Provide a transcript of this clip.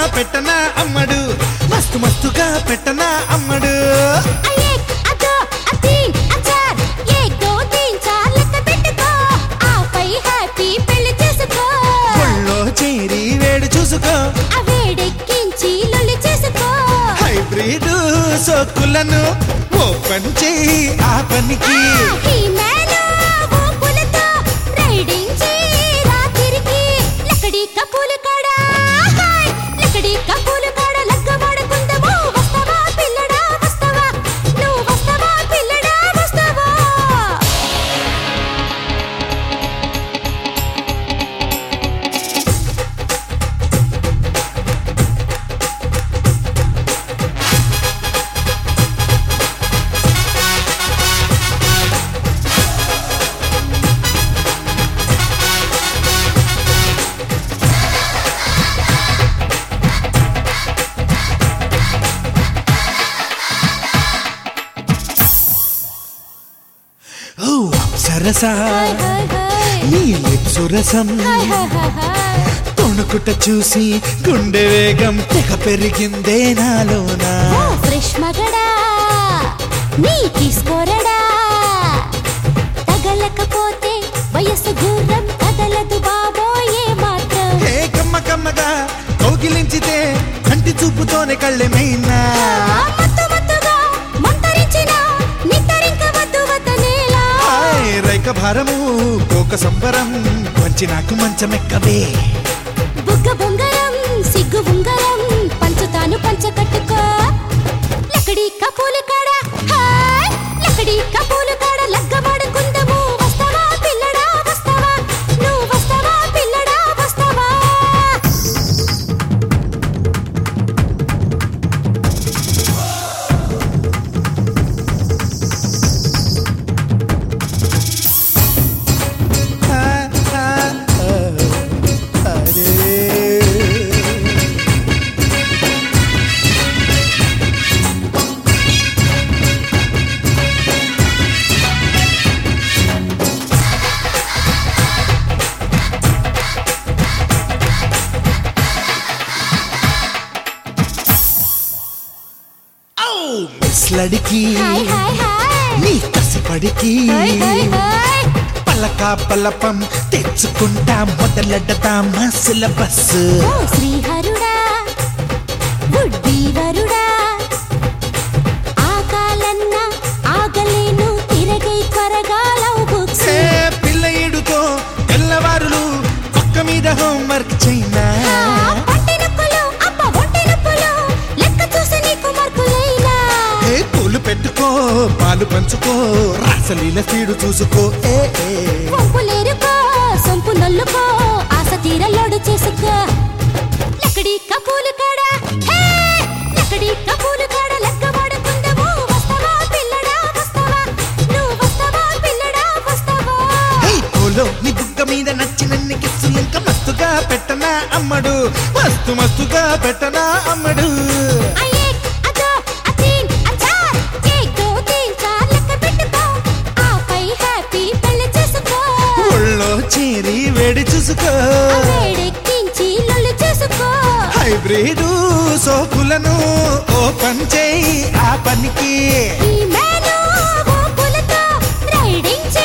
పెట్టనా అమ్మడు మస్తు మస్తుగా పెట్టనా అమ్మడు అయేక్ అదో అతీన్ అచార్ ఏక్ దో తీన్ చార్ లెక్క పెట్టుకో ఆపై హ్యాపీ పెళ్లి చేసుకో ఒళ్ళో చేరి వేడి చూసుకో ఆ వేడెక్కించి లొల్లి చేసుకో హైబ్రిడ్ సోకులను ఓపెన్ చేయి ఆ పనికి ఈ మేను ఊపులతో రైడింగ్ చేయి రాత్రికి లక్కడి కప్పులు కాడా హాయ్ లక్కడి కప్పులు కాడా లగ్గమాడుకుందాము వస్తావా పిల్లడా వస్తావా నువ్వు వస్తావా పిల్లడా వస్తావా ఓ సరస హాయ్ హాయ్ హాయ్ నీ లిప్సు రసం హాయ్ హాయ్ హాయ్ హాయ్ తొణుకుట చూసి గుండె వేగం తెగ పెరిగిందే నాలోనా ఓ ఫ్రెష్ మగడా నీ తీసుకోరడా తగలకపోతే వయసు దూరం కదలదు బాబోయే మాత్రం హే కమ్మ కమ్మగా కౌగిలించితే కంటి చూపుతోనే కళ్ళెమైనా ఆ మత్తు మత్తుగా మంతరించిన నిత్తరింక వద్దు వద్దనేలా హాయ్ రైక భారము కోక సంబరం మంచి నాకు మంచమెక్కవే బుగ్గ బొంగరం సిగ్గు ఉంగరం పంచుతాను పంచ కట్టుకో లక్కడి కపూలు కాడ హాయ్ లక్కడి కపూలు కాడ లగ్గమాడుకుందాము వస్తావా పిల్లడా వస్తావా నువ్వు వస్తావా పిల్లడా వస్తావా ఆ, ఆ, ఆ, అరే. ఔ! మిస్ లడికి హాయ్ హాయ్ హాయ్ నీ కసిపడికి హాయ్ హాయ్ హాయ్ పలక పలపం తెచ్చుకుంటా మొదలెడతామా సిలబస్ ఓ శ్రీహరుడా వుడ్డి వరుడా ఆకాలన్నా ఆగలేను తిరగై త్వరగా లవ్ బుక్స్ ఏ పిల్ల ఏడుతో తెల్లవారులు పక్క మీద హోంవర్క్ చైనా ఒంటి నొప్పులు అబ్బ ఒంటి నొప్పులు లెక్క చూసి నీకు మార్కులైనా ఏ పూలు పెట్టుకో పాలు పంచుకో రాసలీల స్పీడు చూసుకో ఏ ఏ. వంపులేరుకో సొంపు నొల్లుకో ఆశ తీరలోడు చేసుకో లక్కడి కపూలు కాడా హే లక్కడి కపూలు కాడా లెక్క వాడుకుందాము వస్తావా పిల్లడా వస్తావా నువ్వు వస్తావా పిల్లడా వస్తావా హే, పూలో నీ బుగ్గ మీద నచ్చినన్ని కిస్సులు ఇంకా మస్తుగా పెట్టనా అమ్మడు మస్తు మస్తుగా పెట్టనా అమ్మడు అయేక్ అదో అతీన్ అచార్ ఏక్ దో తీన్ చార్ లెక్క పెట్టుకో ఆపై హ్యాపీ పెళ్లి చేసుకో ఒళ్ళో చేరి వేడి చూసుకో ఆ వేడెక్కించి లొల్లి చేసుకో హైబ్రిడ్ సోకులను ఓపెన్ చేయి ఆ పనికి ఈ మేను ఊపులతో రైడింగ్ చే